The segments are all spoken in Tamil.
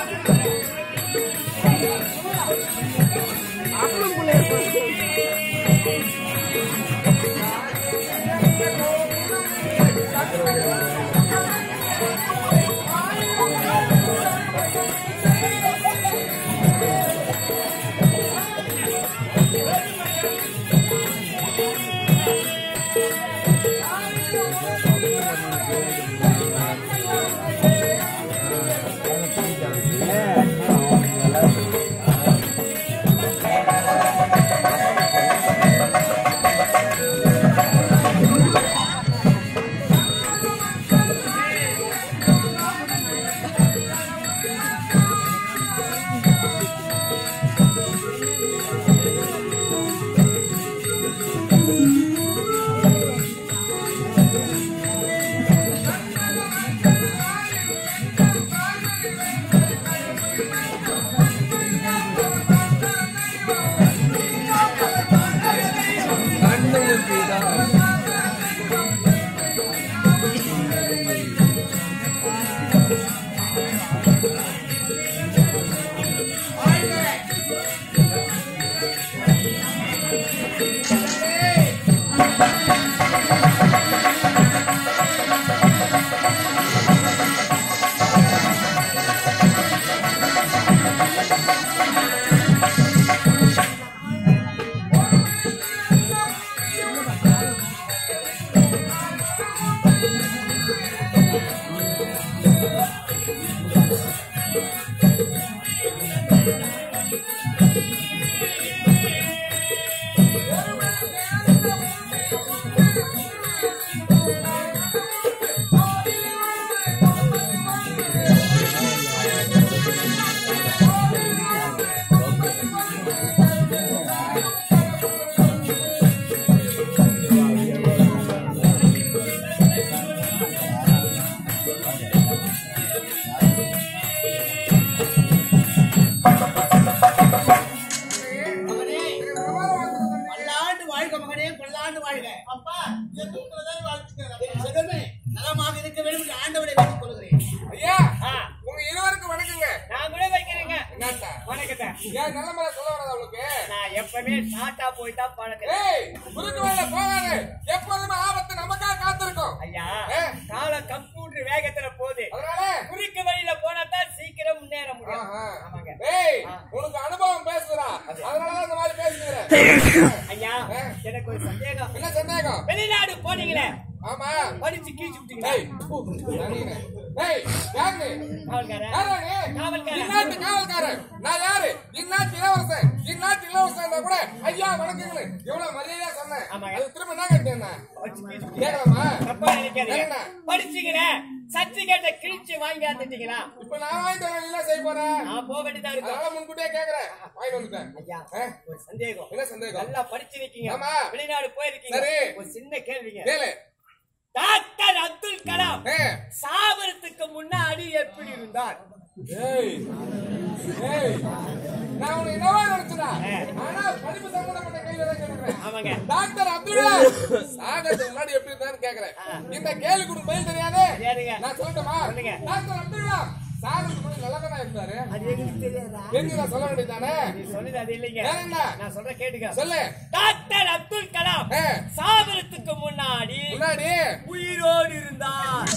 பல்லாண்டு வாழ்க மகனே பல்லாண்டு வாழ்க அப்பா செல்வமே நலமாக இருக்க வேண்டும் என்று ஆண்டவனை வேண்டிக் கொள்கிறேன் ஐயா ஆ, உங்க இருவருக்கும் வணக்கங்க நான் கூட வைக்கிறேங்க என்னத்தா வணக்கத்தை ஏன் நல்ல மேல சொல்ல வராதா உங்களுக்கு நான் எப்பவுமே டாட்டா போயிட்டா பழக்கம் ஏய் குறுக்கு வழியில போகாது எப்போதுமே ஆபத்து நமக்காக காத்திருக்கும் ஐயா ஏ? கால கம்ப்யூட்டர் வேகத்துல போகுது அதனால குறுக்கு வழியில போனா தான் சீக்கிரம் முன்னேற முடியும் ஆஹா. ஆமாங்க ஏய் உனக்கு அனுபவம் பேசுறா அதனாலதான் இந்த மாதிரி பேசுகிறேன் ஐயா ஏ? எனக்கு ஒரு சந்தேகம் என்ன சந்தேகம் வெளிநாடு போனீங்களே ஆமா படிச்சு கீச்சு விட்டீங்களா ஏய் சரிங்க. ஏய் யாரு நீ? காவல்காரன் யாரா நீ? காவல்காரன். இந்நாட்டு காவல்காரன் நான் யாரு இந்நாட்டு இளவரசன் இந்நாட்டு இளவரசன் கூட ஐயா வணக்கங்களு எவ்வளவு மரியாதையா சொன்னேன் ஆமாங்க. அது திரும்ப என்ன கேட்டேன் படிச்சு கீச்சு விட்டீங்களா? கேட்கலாமா தப்பா நினைக்காதீங்க என்ன? படிச்சுக்கிறேன் சர்டிபிகேட்டை கிழிச்சு வாங்கி வந்துட்டீங்களா இப்ப நான் வாங்கிட்டு வரேன் இல்ல செய்ய போறேன் நான் போக வேண்டியதா இருக்கும் அதனால முன்கூட்டியே கேக்குறேன் வாங்கிட்டு வந்துட்டேன் ஐயா ஆ? ஒரு சந்தேகம் என்ன சந்தேகம் நல்லா படிச்சிருக்கீங்க ஆமா. வெளிநாடு போயிருக்கீங்க சரி. ஒரு சின்ன கேள்விங்க கேளு டாக்டர் அப்துல் கலாம் ஏ. சாவரத்துக்கு முன்னாடி எப்படி இருந்தார் ஏய் ஏய் நான் உனக்கு என்னவா நினைச்சதா ஆ. ஆனா படிப்பு சம்பந்தப்பட்ட கேள்வி தான் கேட்கிறேன் ஆமாங்க டாக்டர் அப்துல்லா சாகறதுக்கு முன்னாடி எப்படி இருந்தான்னு கேக்குறேன் இந்த கேள்விக்கு உனக்கு பதில் தெரியாது தெரியாதுங்க. நான் சொல்லட்டுமா சொல்லுங்க. டாக்டர் அப்துல்லா சாகறதுக்கு முன்னாடி நல்லா தானே இருந்தாரு அது எங்களுக்கு தெரியாதா தெரிஞ்சு நான் சொல்ல வேண்டியதானே நீ சொன்னது அது இல்லைங்க வேற என்ன நான் சொல்ற கேட்டுக்க சொல்லு டாக்டர் அப்துல் கலாம் ஆ. சாவரத்துக்கு முன்னாடி முன்னாடி உயிரோடு இருந்தார்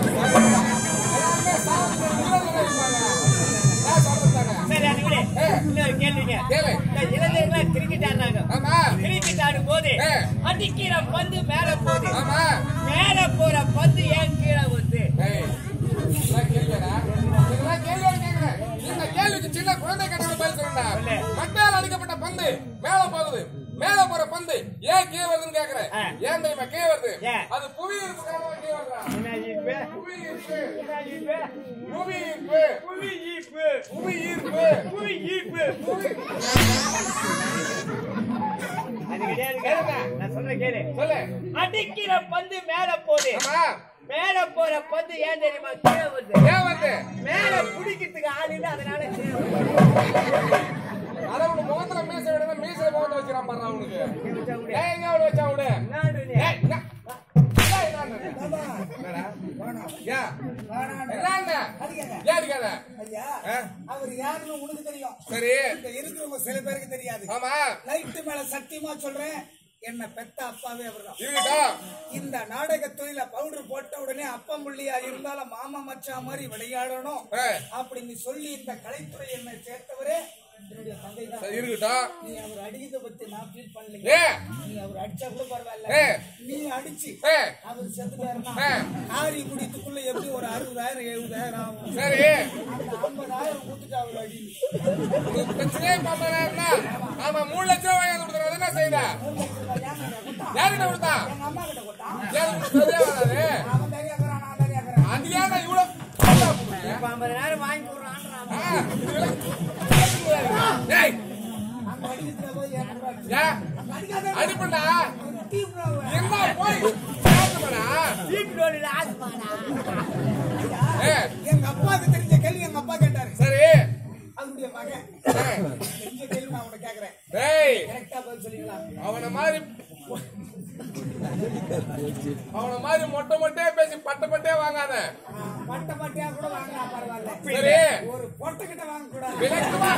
எல்லாருமே சாகறதுக்கு முன்னாடி தானே இருப்பாங்க நான் சொல்றதானே சரி அது விடு ஆ. இன்னொரு கேள்விங்க கேளு இந்த இளைஞர்கள் கிரிக்கெட் ஆடுறாங்க ஆமா கிரிக்கெட் ஆடும் போது ஆ. அடிக்கிற பந்து மேல போகுது ஆமா மேல போற பந்து ஏன் கீழே வருது ஏய், இதெல்லாம் கேள்வியாடா? இதெல்லாம் கேள்வியோட கேக்குறேன். இந்த கேள்விக்கு சின்ன குழந்தை கேட்டாலும் பதில் சொல்லுடா. சொல்லு. மட்டையால் அடிக்கப்பட்ட பந்து மேல போகுது மேல போற பந்து ஏன் கீழே வருதுன்னு கேக்குறேன் ஆ. ஏன் தெரியுமா கீழே வருது ஏன்? அது புவி ஈர்ப்பு காரணமா கீழே வருதா என்ன ஈர்ப்பு? புவி ஈர்ப்பு என்ன ஈர்ப்பு? புவி ஈர்ப்பு புவி ஈர்ப்பு. புவி ஈர்ப்பு புவி ஈர்ப்பு. புவி அது கிடையாதுங்க. கேளுங்க. நான் சொல்றேன் கேளு. சொல்லு அடிக்கிற பந்து மேல போகுது ஆமா மேல போற பந்து ஏன் தெரியுமா கீழே வருது ஏன் வருது மேல பிடிக்கிறதுக்கு ஆள் இல்ல அதனால கீழே வருது. அதை உனக்கு முகத்துல மீசை விட மீசை முகத்தை வச்சுக்கிறான் பாரு அவனுக்கு வச்சா விடு. ஏன் எங்க அவனை வச்சா விடு என்னது நீ? ஏய், என்ன? ஏய், என்னன்னு? என்னடா? ஏன்? என்ன என்னங்க அடிக்காத. ஏன் அடிக்காத ஐயா ஆ? அவர் யாருன்னு உனக்கு தெரியும் சரி இங்க இருக்கிறவங்க சில பேருக்கு தெரியாது ஆமா லைட் மேல சத்தியமா சொல்றேன் என்ன பெத்த அப்பாவே அவர்தான் இருக்கட்டும் இந்த நாடக தொழில பவுடர் போட்ட உடனே அப்பம் புள்ளியா இருந்தாலும் மாமா மச்சா மாதிரி விளையாடணும் ஆ. அப்படின்னு சொல்லி இந்த கலைத்துறை என்னை சேர்த்தவரே என்னுடைய தந்தை தான் சரி, இருக்கட்டும் நீ அவர் அடிக்கிறத பத்தி நான் ஃபீல் பண்ணலைங்க ஏ நீ அவர் அடிச்சா கூட பரவாயில்ல ஏ. நீ அடிச்சு ஏ அவர் செத்துட்டாருன்னா ஆ. ஆரி குடித்துக்குள்ள எப்படி ஒரு அறுபதாயிரம் எழுபதாயிரம் ஆகும் சரி அந்த ஐம்பதாயிரம் கொடுத்துட்டு அவர் அடி உங்களுக்கு பிரச்சனையே பார்த்தாருன்னா ஆமா மூணு லட்சம் ரூபாய் வாங்கி கொடுத்தா என்ன செய்த யாருக்கிட்ட கொடுத்தா எங்க அம்மா கிட்ட கொட்டான் யாரு கொடுத்ததே வராது அவன் தெரியாக்குறான் நான் தெரியாக்குறேன் அது ஏன் இவ்வளவு ஐம்பதாயிரம் வாங்கி கொடுறான் ஆ, ஏய், அங்க அடிக்கிறதுல போய் எனக்கு அடிச்சு. ஏன்? அங்க அடிக்காத அடிப்பண்டா டீம்ல என்ன போய் சாப்பிடுமாடா? ஏ, எங்க அப்பாவுக்கு தெரிஞ்ச கேள்வி எங்க அப்பா கேட்டாரு சரி அவருடைய மகன் ஏ, தெரிஞ்ச கேள்வி நான் உன்னை கேக்குறேன் டேய் கரெக்டா பதில் சொல்லிக்கலாம் அவன மாதிரி அவன மாதிரி மொட்டை மொட்டையா பேசி பட்ட பட்டே வாங்காத மட்ட மட்டையா கூட வாங்கலாம் பரவாயில்ல சரி ஒரு பொட்டை கிட்ட வாங்க கூடாது விளக்கமா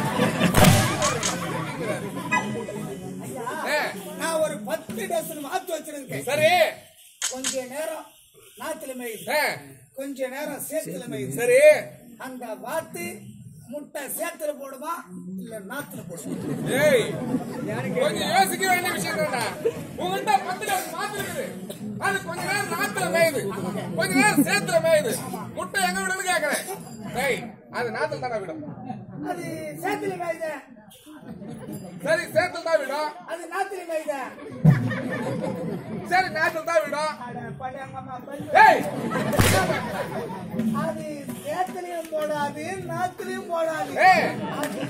ஏ, நான் ஒரு பத்து டசன் மாத்து வச்சிருக்கேன் சரி கொஞ்ச நேரம் நாத்துல மேயுது ஏ, கொஞ்ச நேரம் சேத்துல மேயுது சரி அந்த வாத்து முட்டை சேத்துல போடுமா இல்ல நாத்துல போடுமா ஏய் கொஞ்சம் யோசிக்க வேண்டிய விஷயம் தான்டா உங்கள்கிட்ட பத்து லிட்டர் மாத்து இருக்குது அது கொஞ்ச நேரம் நாத்துல மேயுது கொஞ்ச நேரம் சேத்துல மேயுது முட்டை எங்க விடுன்னு கேக்குறேன் டேய் அது நாத்துல தானே விடும் அது சேத்துல மேயுத சரி சேத்துல தான் விடும் அது நாத்துல மேயுத சரி நாத்துல தான் விடும் அட பழையம்மா பல்லு. ஏய் அது சேத்துலயும் போடாது நாத்துலயும் போடாது ஏய் அது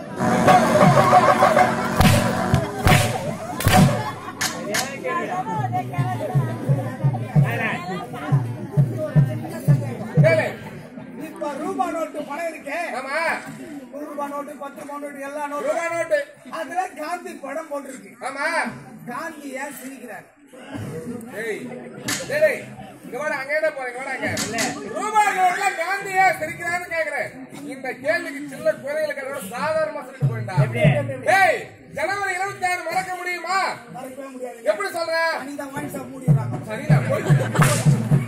கேளு இப்ப ரூபா நோட்டு பணம் இருக்கே ஆமா நூறு ரூபாய் நோட்டு பத்து ரூபாய் நோட்டு எல்லா நோட்டு ரூபா நோட்டு அதுல காந்தி படம் போட்டிருக்கு ஆமா காந்தி ஏன் சிரிக்கிறார் ஏய் டேய் டேய், இங்க வாடா அங்கே தான் போறீங்க வாடா அங்க ரூபா நோட்ல காந்தியா சிரிக்கிறான்னு கேக்குறேன் இந்த கேள்விக்கு சின்ன குறைகளை கேட்டோட சாதாரணமா சொல்லிட்டு போயிட்டா ஏய் ஜனவரி இருபத்தி ஆறு மறக்க முடியுமா மறக்கவே முடியாது எப்படி சொல்ற அனிதா வாங்கி சாப்பிட முடியுறாங்க சரிதான் போய்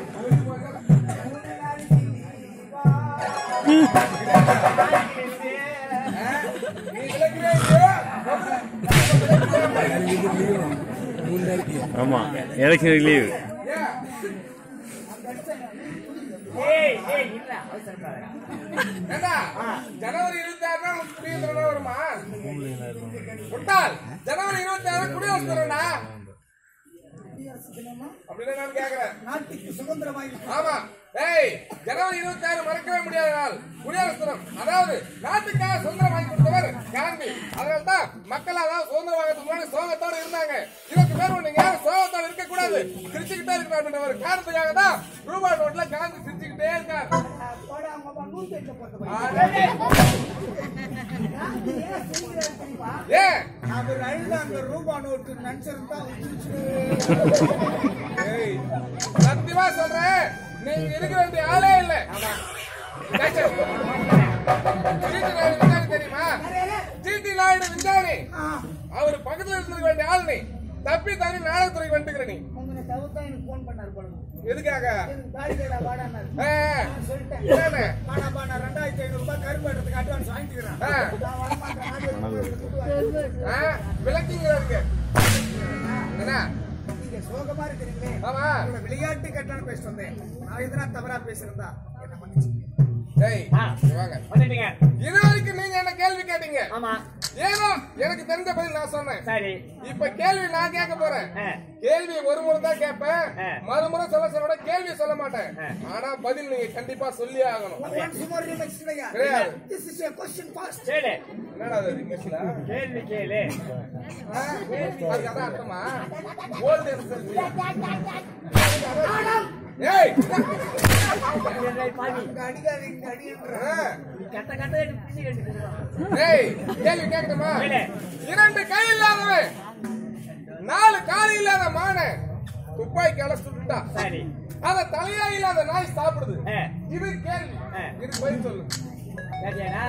நீ விளக்குவே இல்லையோ? ஆமா எலெக்ஷனுக்கு லீவ் ஏன்? ஏண்டா, ஜனவரி இருபத்தி ஆறுனா உனக்கு குடியரசு தினம் வருமா முட்டாள் ஜனவரி இருபத்தி ஆறு குடியரசு தினம்டா அப்படின்னு நான் கேக்குறேன் நாட்டுக்கு சுதந்திரம் வாங்கி ஆமா ஏய் ஜனவரி இருபத்தி ஆறு மறக்கவே முடியாத நாள் குடியரசு தினம் அதாவது நாட்டுக்காக சுதந்திரம் வாங்கி கொடுத்தவர் காந்தி அதனால தான் மக்கள் அதாவது சுதந்திரம் வாங்கறதுக்கு முன்னாடி சோகத்தோட இருந்தாங்க இதுக்கு மேல நீங்க யாரும் சோகத்தோட இருக்க கூடாது சிரிச்சுக்கிட்டே இருக்கணும் அப்படின்ற ஒரு காரணத்துக்காக தான் ரூபாய் நோட்ல காந்தி சிரிச்சுக்கிட்டே இருக்கார் போட அவங்க அப்பா நூத்தி எட்டு போட்டு ஆடே. காந்தி ஏன் சிரிக்கிறாரு தெரியுமா ஏன் அவர் அழுத அந்த ரூபா நோட்டு நினைச்சிருந்தா ஏய், சத்தியமா சொல்றேன் நீங்க இருக்க வேண்டிய ஆளே இல்ல டேய், ஜிடி நாயுடு விஞ்ஞானி தெரியுமா ஜிடி நாயுடு விஞ்ஞானி அவர் பக்கத்துல இருந்திருக்க வேண்டிய ஆள் நீ தப்பி தவறி நாடகத்துறைக்கு வந்துக்கிற நீ உங்களை தவிர்த்தா எனக்கு போன் பண்ணாரு போல எதுக்காக எனக்கு தாடி கேடா வாடான்னாரு ஆ, நான் சொல்லிட்டேன் என்னன்னு? ஆனாப்பா நான் ரெண்டாயிரத்தி ஐநூறு ரூபாய் கரும்பு எடுத்துக்கு அட்வான்ஸ் வாங்கிக்கிறேன் ஆ. நான் வரமாட்டேன் நாளைக்கு வந்து கூப்பிட்டு வரேன். ஆ, விளக்குங்கிறாருங்க என்ன நீங்க சோகமா இருக்கிறீங்களே ஆமா உங்களை விளையாட்டு கட்டான பேசிட்டு வந்தேன் நான் எதனா தவறா பேசியிருந்தா என்ன மன்னிச்சுங்க டேய் இங்க வாங்க வந்துட்டீங்க இது வரைக்கும் நீங்க என்ன கேள்வி கேட்டீங்க ஆமா ஏதோ எனக்கு தெரிஞ்ச பதில் நான் சொன்னேன் சரி இப்ப கேள்வி நான் கேட்க போறேன் ஆ. கேள்வி ஒரு முறை தான் கேட்பேன் ஆ. மறுமுறை சொல்ல சொல்ல கேள்வி சொல்ல மாட்டேன் ஆனா பதில் நீங்க கண்டிப்பா சொல்லியே ஆகணும் Once more remix கிடையா? கிடையாது. This is a question fast. கேளு என்னடா அது இங்கிலீஷ்ல கேள்வி கேளு ஆ? அதுக்கு அதான் அர்த்தமா ஓல்டு ஏய் பாவி இங்க அடிக்காதீங்க, இங்க அடின்ற. ஆ. நீ கத்த கத்த பிடிச்சி கேட்டு ஏய் கேள்வி கேட்கணுமா கேளு. இரண்டு கை இல்லாதவன் நாலு கால் இல்லாத மானை துப்பாக்கி அழைச்சிட்டு சரி அத தலையா இல்லாத நாய் சாப்பிடுது ஆ. இது கேள்வி ஆ. இது பதில் சொல்லு கேட்டியாடா?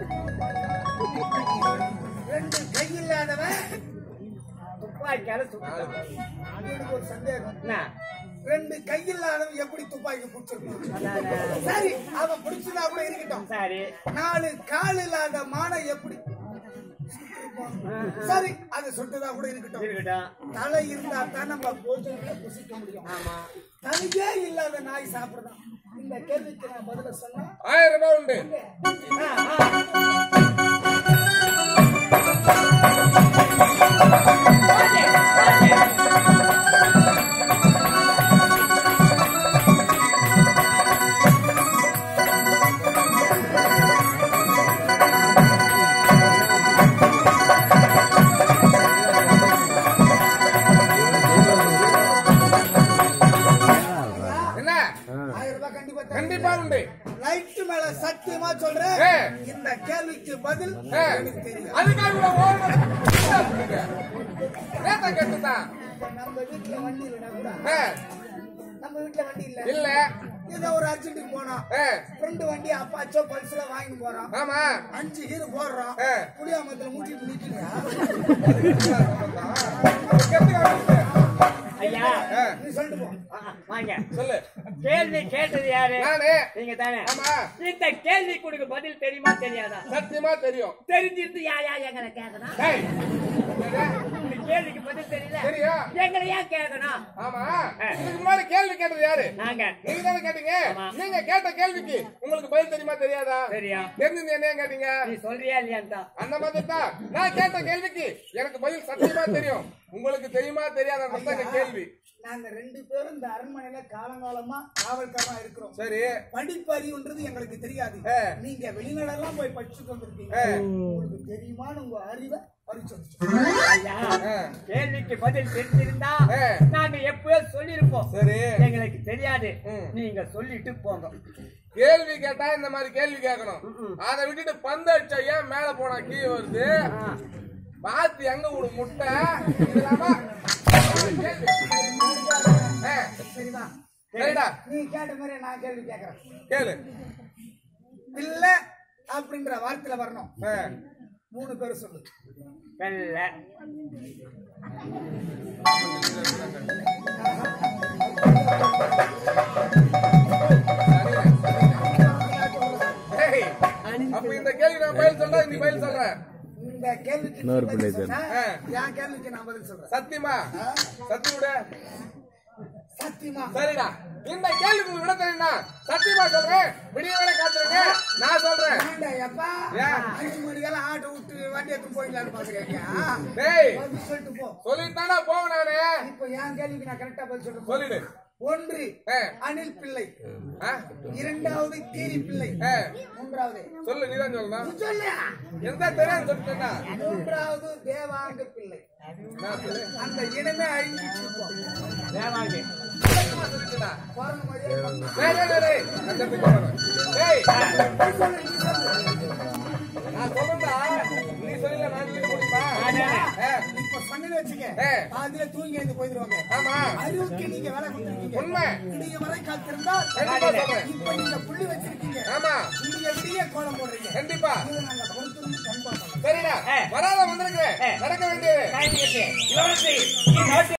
ரெண்டு கை இல்லாதவன் துப்பாக்கியால சுட்டுட்டான். எனக்கு ஒரு சந்தேகம் என்ன? ரெண்டு கை இல்லாதவன் எப்படி துப்பாக்கி பிடிச்சிருப்பான் அதானே. சரி அவன் பிடிச்சதா கூட இருக்கட்டும் சரி நாலு கால் இல்லாத மானை எப்படி சரி அது சுட்டதா கூட இருக்கட்டும் இருக்கட்டும் தலை இருந்தா தான் நம்ம போஜனத்தை புசிக்க முடியும் ஆமா தலையே இல்லாத நாய் சாப்பிடுதான் இந்த கேள்விக்கு நான் பதில சொன்னா ஆயிரம் ரூபாய் உண்டு ஆ, ஆ. என்ன ஆயிரம் ரூபாய் கண்டிப்பா தரேன். கண்டிப்பா உண்டு லைட் மேல சத்தியமா சொல்றேன் ஏ. இந்த கேள்விக்கு பதில் ஏ, எனக்கு தெரியும் அதுக்காக இவ்வளவு ஓடணும். நேத்தா கேட்டுதான் இப்ப நம்ம வீட்டுல வண்டி இல்லைனா கூட ஆ, நம்ம வீட்டுல வண்டி இல்ல இல்ல ஏதோ ஒரு அர்ஜென்ட்டுக்கு போனோம் ஆ, ஃப்ரெண்டு வண்டி அப்பாச்சோ பல்ஸ்ல வாங்கி போறோம் ஆமா அஞ்சு கீரு போடுறோம் ஆ. புளியாமத்துல மூட்டிட்டு நிக்கலையா கேட்டுக்கோ. ஐயா ஆ, நீ சொல்லிட்டு போ ஆ, வாங்க சொல்லு கேள்வி கேட்டது யாரு நானு நீங்க தானே ஆமா இந்த கேள்வி கொடுக்க பதில் தெரியுமா தெரியாதா சத்தியமா தெரியும் தெரிஞ்சிருந்து யா யா எங்களை கேட்கணும் டேய், இந்த கேள்விக்கு பதில் தெரியல தெரியும் எங்களை ஏன் கேட்கணும் ஆமா ஆ. இதுக்கு முன்னாடி கேள்வி கேட்டது யாரு நாங்க நீங்க தானே கேட்டீங்க ஆமா. நீங்க கேட்ட கேள்விக்கு உங்களுக்கு பதில் தெரியுமா தெரியாதா தெரியும் தெரிஞ்சது என்ன கேட்டீங்க நீ சொல்றியா இல்லையான்டா அந்த மாதிரி தான் நான் கேட்ட கேள்விக்கு எனக்கு பதில் சத்தியமா தெரியும் உங்களுக்கு தெரியுமா தெரியாத கேள்வி நாங்க ரெண்டு பேரும் இந்த அரண்மனையில காலங்காலமா காவல்காரமா இருக்கிறோம் சரி படிப்பறிவுன்றது எங்களுக்கு தெரியாது ஆ. நீங்க வெளிநாடெல்லாம் போய் படிச்சுட்டு வந்திருக்கீங்க ஆ. உங்களுக்கு தெரியுமான்னு உங்க அறிவை பறிச்சு ஐயா ஆ. கேள்விக்கு பதில் தெரிஞ்சிருந்தா ஆ. நாங்க எப்பயோ சொல்லிருப்போம் சரி எங்களுக்கு தெரியாது ம். நீங்க சொல்லிட்டு போங்க கேள்வி கேட்டா இந்த மாதிரி கேள்வி கேட்கணும் அதை விட்டுட்டு பந்து அடிச்சா ஏன் மேல போனா கீழே வருது ஆ. பாத்து எங்க ஒரு முட்டை இது இல்லாம கேள்வி. ஆ, சரிதா சரிடா நீ கேட்ட மாதிரி நான் கேள்வி கேட்கறேன் கேளு பிள்ளை அப்படின்ற வார்த்தையில வரணும் ஆ, மூணு பேர் சொல்லு வெள்ளை ஏய், அப்ப இந்த கேள்வி நான் பதில் சொல்றேன் நீ பதில் சொல்ற இந்த கேள்விக்கு நீ இன்னொரு பதில் பிள்ளை சொன்னா, ஆ. என் கேள்விக்கு நான் பதில் சொல்றேன் சத்தியமா சத்தி விட சத்தியமா சரிடா இந்த கேள்விக்கு விட தெரியுமா சத்தியமா சொல்றேன் விடிய வரை காத்துருங்க நான் சொல்றேன் ஏன்டா, எப்பா ஏன்? அஞ்சு மணிக்கெல்லாம் ஆட்டோ விட்டு வண்டி எடுத்து போயிடலான்னு பாக்குறீங்க டேய் பதில் சொல்லிட்டு போ சொல்லிட்டு தானே போவேன் நானு இப்போ என் கேள்விக்கு நான் கரெக்டா பதில் சொல்றேன் சொல்லிடு ஒன்று ஆ. அனில் பிள்ளை ஆ? இரண்டாவது கீரி பிள்ளை ஆ, மூன்றாவது சொல்லு நீதான் சொல்லணும் சொல்லு எந்த தெரியாது சொல்லிட்டேன்னா மூன்றாவது தேவாங்க பிள்ளை நான் சொல்லு. அந்த இனமே அழிஞ்சிட்டு இருக்கோம் தேவாங்க சத்தியமா சொல்லிட்டேனா? பாருங்க மாதிரியே பண்ணு. டேய், டேய், டேய், டேய், நான் கத்துக்க போறேன். டேய், நீ சொல்லு, நீ சொல்லு. நான் சொல்றேன்டா, நீ சொல்லல, நான் சொல்லி முடியுமா? நானே. ஆ, இப்ப சொன்னேன்னு வச்சுக்க ஆ. அதுல தூங்கி எழுந்து போயிடுவாங்க ஆமா அறிவுக்கு நீங்க வேலை கொடுத்துருக்கீங்க உண்மை விடிய வரை காத்திருந்தால் கண்டிப்பா சொல்றேன் இப்ப நீங்க புள்ளி வச்சிருக்கீங்க ஆமா விடிய விடிய கோலம் போடுறீங்க கண்டிப்பா இதை நாங்க பொறுத்திருந்து கண்பார்க்கலாம் சரிடா ஏ. வராத வந்திருக்கிறேன் ஏ. நடக்க வேண்டியது கைது கட்டு. இளவரசி, நீ நோட்டு